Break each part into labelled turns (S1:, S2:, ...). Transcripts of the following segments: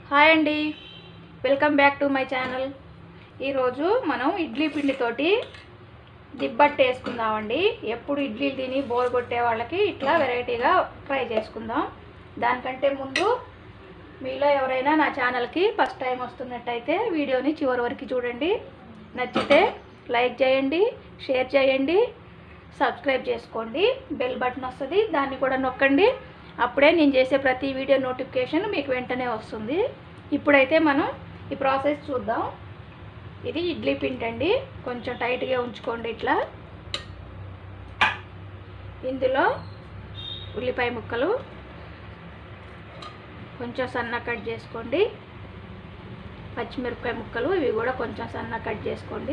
S1: hi అండి welcome back to my channel ఈరోజు మనం ఇడ్లీ పిండితోటి దిబ్బట్టు వేసుకుందామండి ఎప్పుడు ఇడ్లీలు తిని బోర్ కొట్టే వాళ్ళకి ఇట్లా వెరైటీగా ట్రై చేసుకుందాం దానికంటే ముందు మీలో ఎవరైనా నా ఛానల్కి ఫస్ట్ టైం వస్తున్నట్టయితే వీడియోని చివరి వరకు చూడండి నచ్చితే లైక్ చేయండి షేర్ చేయండి సబ్స్క్రైబ్ చేసుకోండి బెల్ బటన్ వస్తుంది దాన్ని కూడా నొక్కండి అప్పుడే నేను చేసే ప్రతి వీడియో నోటిఫికేషన్ మీకు వెంటనే వస్తుంది ఇప్పుడైతే మనం ఈ ప్రాసెస్ చూద్దాం ఇది ఇడ్లీ పిండి అండి కొంచెం టైట్గా ఉంచుకోండి ఇట్లా ఇందులో ఉల్లిపాయ ముక్కలు కొంచెం సన్న కట్ చేసుకోండి పచ్చిమిరపకాయ ముక్కలు ఇవి కూడా కొంచెం సన్న కట్ చేసుకోండి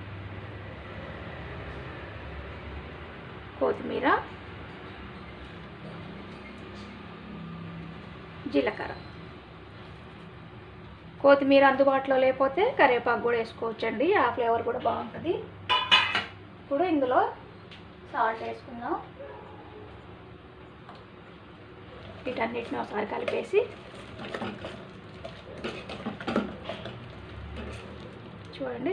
S1: కొత్తిమీర జీలకర్ర కొత్తిమీర అందుబాటులో లేకపోతే కరివేపాకు కూడా వేసుకోవచ్చండి ఆ ఫ్లేవర్ కూడా బాగుంటుంది ఇప్పుడు ఇందులో సాల్ట్ వేసుకుందాం వీటన్నిటిని ఒకసారి కలిపేసి చూడండి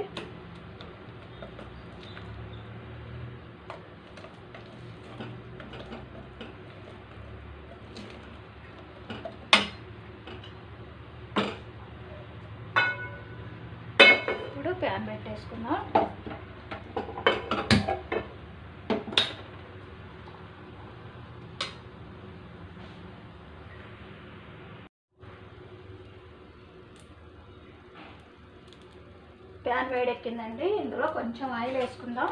S1: ఇప్పుడు ప్యాన్ పెట్టేసుకుందాం ప్యాన్ వేడెక్కిందండి ఇందులో కొంచెం ఆయిల్ వేసుకుందాం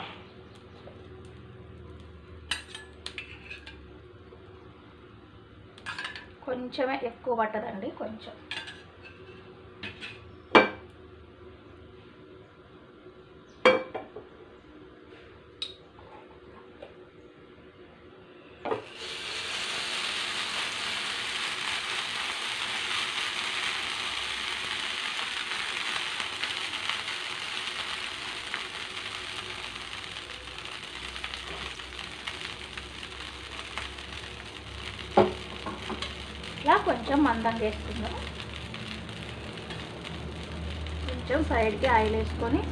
S1: కొంచెమే ఎక్కువ పట్టదండి కొంచెం ఇట్లా కొంచెం మందం వేసుకుందాం కొంచెం సైడ్కి ఆయిల్ వేసుకొని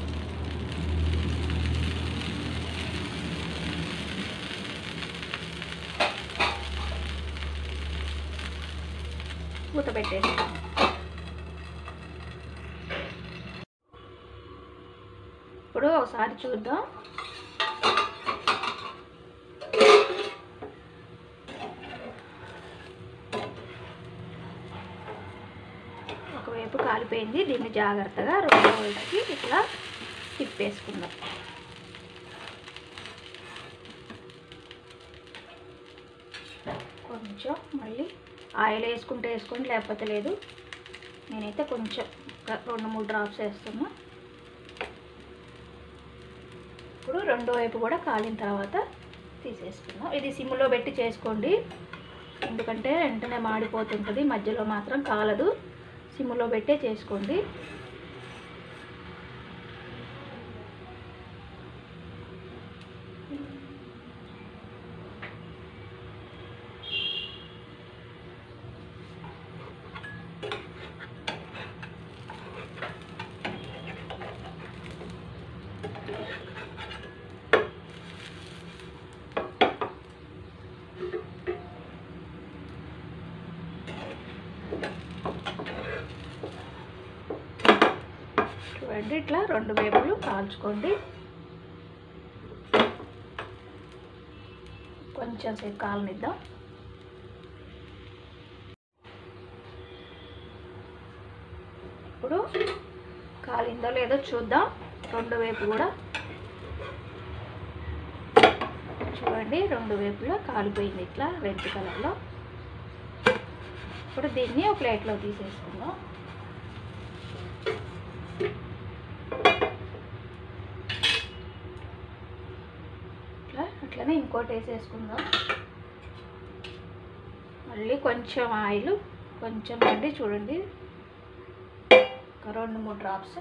S1: మూత పెట్టేస్తాం ఇప్పుడు ఒకసారి చూద్దాం ఒకవైపు కాలిపోయింది దీన్ని జాగ్రత్తగా రెండో వైపుకి ఇట్లా తిప్పేసుకుందాం కొంచెం మళ్ళీ ఆయిల్ వేసుకుంటే వేసుకోండి లేకపోతే లేదు నేనైతే కొంచెం ఒక రెండు మూడు డ్రాప్స్ వేస్తున్నా ఇప్పుడు రెండో వైపు కూడా కాలిన తర్వాత తీసేసుకుందాం ఇది సిమ్లో పెట్టి చేసుకోండి ఎందుకంటే వెంటనే మాడిపోతుంటుంది మధ్యలో మాత్రం కాలదు సిమ్లో పెట్టే చేసుకోండి చూడండి ఇట్లా రెండు వేపులు కాల్చుకోండి కొంచెం సేపు కాలనిద్దాం ఇప్పుడు కాలిందో లేదో చూద్దాం రెండు వైపు కూడా చూడండి రెండు వైపులా కాలిపోయింది ఇట్లా రెడ్ కలర్లో ఇప్పుడు దీన్ని ఒక ప్లేట్లో తీసేసుకుందాం ఇట్లా అట్లనే ఇంకోటి వేసేసుకుందాం మళ్ళీ కొంచెం ఆయిల్ కొంచెం అండి చూడండి ఒక రెండు మూడు డ్రాప్స్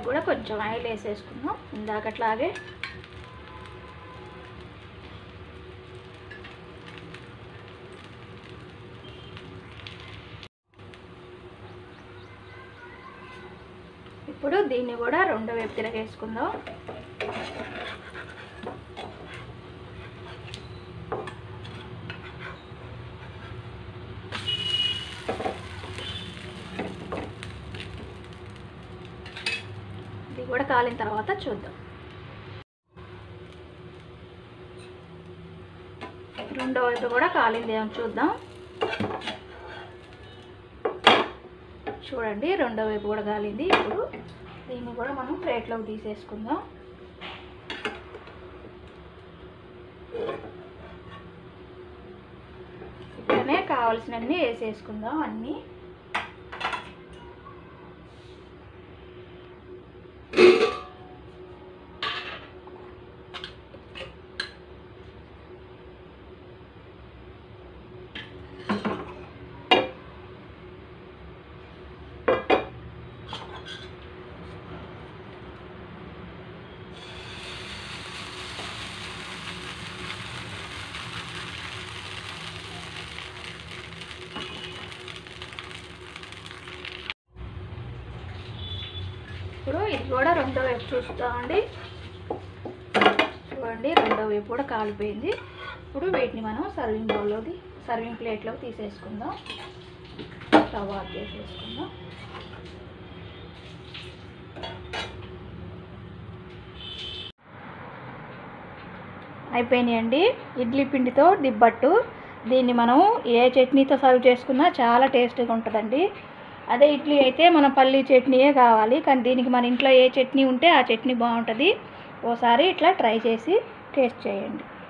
S1: దీంట్లోకి కూడా కొంచెం ఆయిల్ వేసేసుకుందాం ఇందాకట్లాగే ఇప్పుడు దీన్ని కూడా రెండో వైపు తిరగేసుకుందాం ఇది కూడా కాలిన తర్వాత చూద్దాం రెండో వైపు కూడా కాలింది ఏమో చూద్దాం చూడండి రెండో వైపు కూడా కాలింది ఇప్పుడు దీన్ని కూడా మనం ప్లేట్లోకి తీసేసుకుందాం ఇక్కడనే కావాల్సినవన్నీ వేసేసుకుందాం అన్నీ ఇప్పుడు ఇది కూడా రెండో వైపు చూస్తామండి చూడండి రెండో వైపు కూడా కాలిపోయింది ఇప్పుడు వీటిని మనం సర్వింగ్ బౌల్లోది సర్వింగ్ ప్లేట్లోకి తీసేసుకుందాం స్టవ్ ఆఫ్ చేసేసుకుందాం అయిపోయినాయండి ఇడ్లీ పిండితో దిబ్బట్టు దీన్ని మనం ఏ చట్నీతో సర్వ్ చేసుకున్నా చాలా టేస్టీగా ఉంటుందండి అదే ఇడ్లీ అయితే మన పల్లి చట్నీయే కావాలి కానీ దీనికి మన ఇంట్లో ఏ చట్నీ ఉంటే ఆ చట్నీ బాగుంటుంది ఓసారి ఇట్లా ట్రై చేసి టేస్ట్ చేయండి